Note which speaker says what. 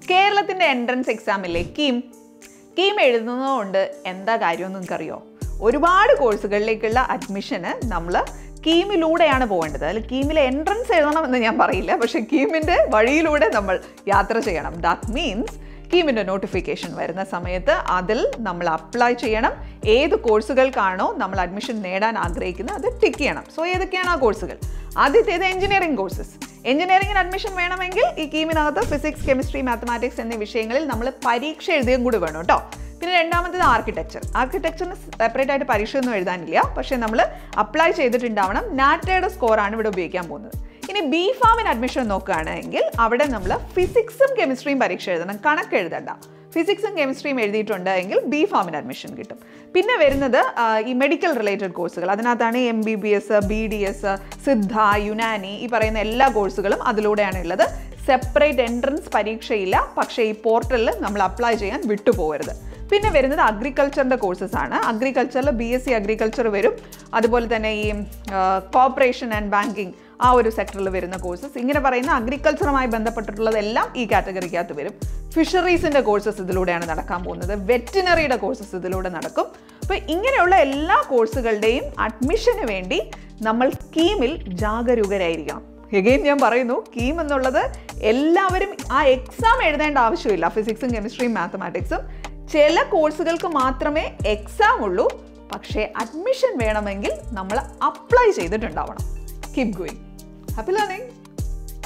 Speaker 1: കേരളത്തിൻ്റെ എൻട്രൻസ് എക്സാമില്ലേ കീം കീം എഴുതുന്നതുകൊണ്ട് എന്താ കാര്യമെന്ന് നിങ്ങൾക്കറിയോ ഒരുപാട് കോഴ്സുകളിലേക്കുള്ള അഡ്മിഷന് നമ്മൾ കീമിലൂടെയാണ് പോകേണ്ടത് അതിൽ കീമിലെ എൻട്രൻസ് എഴുതണമെന്ന് ഞാൻ പറയില്ല പക്ഷേ കീമിൻ്റെ വഴിയിലൂടെ നമ്മൾ യാത്ര ചെയ്യണം ദാറ്റ് മീൻസ് കീമിൻ്റെ നോട്ടിഫിക്കേഷൻ വരുന്ന സമയത്ത് അതിൽ നമ്മൾ അപ്ലൈ ചെയ്യണം ഏത് കോഴ്സുകൾക്കാണോ നമ്മൾ അഡ്മിഷൻ നേടാൻ ആഗ്രഹിക്കുന്നത് അത് ടിക്ക് ചെയ്യണം സോ ഏതൊക്കെയാണ് ആ കോഴ്സുകൾ ആദ്യത്തേത് എഞ്ചിനീയറിംഗ് കോഴ്സസ് എഞ്ചിനീയറിംഗിന് അഡ്മിഷൻ വേണമെങ്കിൽ ഈ കീമിനകത്ത് ഫിസിക്സ് കെമിസ്ട്രി മാത്തമാറ്റിക്സ് എന്നീ വിഷയങ്ങളിൽ നമ്മൾ പരീക്ഷ എഴുതിയും കൂടി വേണം കേട്ടോ പിന്നെ രണ്ടാമത്തേത് ആർക്കിടെക്ചർ ആർക്കിടെക്ചറിന് സെപ്പറേറ്റ് ആയിട്ട് പരീക്ഷ ഒന്നും എഴുതാനില്ല പക്ഷേ നമ്മൾ അപ്ലൈ ചെയ്തിട്ടുണ്ടാവണം നാറ്റയുടെ സ്കോറാണ് ഇവിടെ ഉപയോഗിക്കാൻ പോകുന്നത് ഇനി ബി ഫാമിന് അഡ്മിഷൻ നോക്കുകയാണെങ്കിൽ അവിടെ നമ്മൾ ഫിസിക്സും കെമിസ്ട്രിയും പരീക്ഷ എഴുതണം കണക്ക് എഴുതണ്ട ഫിസിക്സും കെമിസ്ട്രിയും എഴുതിയിട്ടുണ്ട് എങ്കിൽ ബി ഫാമിന് അഡ്മിഷൻ കിട്ടും പിന്നെ വരുന്നത് ആ, ഈ മെഡിക്കൽ റിലേറ്റഡ് കോഴ്സുകൾ അതിനകത്താണ് M B B S B D S Siddha Unani ഈ പറയുന്ന എല്ലാ കോഴ്സുകളും അതിലൂടെയാണ് ഉള്ളത് സെപ്പറേറ്റ് എൻട്രൻസ് പരീക്ഷയില്ല പക്ഷേ ഈ പോർട്ടലിൽ നമ്മൾ അപ്ലൈ ചെയ്യാൻ വിട്ടുപോകരുത് പിന്നെ വരുന്നത് അഗ്രികൾച്ചറിൻ്റെ കോഴ്സസ് ആണ് അഗ്രികൾച്ചറിൽ ബി എസ് സി അഗ്രികൾച്ചർ വരും അതുപോലെ തന്നെ ഈ കോപ്പറേഷൻ ആൻഡ് ബാങ്കിങ് ആ ഒരു സെക്ടറിൽ വരുന്ന കോഴ്സസ് ഇങ്ങനെ പറയുന്ന അഗ്രികൾച്ചറുമായി ബന്ധപ്പെട്ടിട്ടുള്ളതെല്ലാം ഈ കാറ്റഗറിക്കകത്ത് വരും ഫിഷറീസിൻ്റെ കോഴ്സസ് ഇതിലൂടെയാണ് നടക്കാൻ പോകുന്നത് വെറ്റിനറിയുടെ കോഴ്സസ് ഇതിലൂടെ നടക്കും അപ്പോൾ ഇങ്ങനെയുള്ള എല്ലാ കോഴ്സുകളുടെയും അഡ്മിഷന് വേണ്ടി നമ്മൾ കീമിൽ ജാഗരൂകരായിരിക്കണം എഗെയിൻ ഞാൻ പറയുന്നു കീം എന്നുള്ളത് എല്ലാവരും ആ എക്സാം എഴുതേണ്ട ആവശ്യമില്ല ഫിസിക്സും കെമിസ്ട്രിയും മാത്തമാറ്റിക്സും ചില കോഴ്സുകൾക്ക് മാത്രമേ എക്സാം ഉള്ളൂ പക്ഷേ അഡ്മിഷൻ വേണമെങ്കിൽ നമ്മൾ അപ്ലൈ ചെയ്തിട്ടുണ്ടാവണം കീപ് ഗോയിങ് ഹാപ്പി ലേണിംഗ്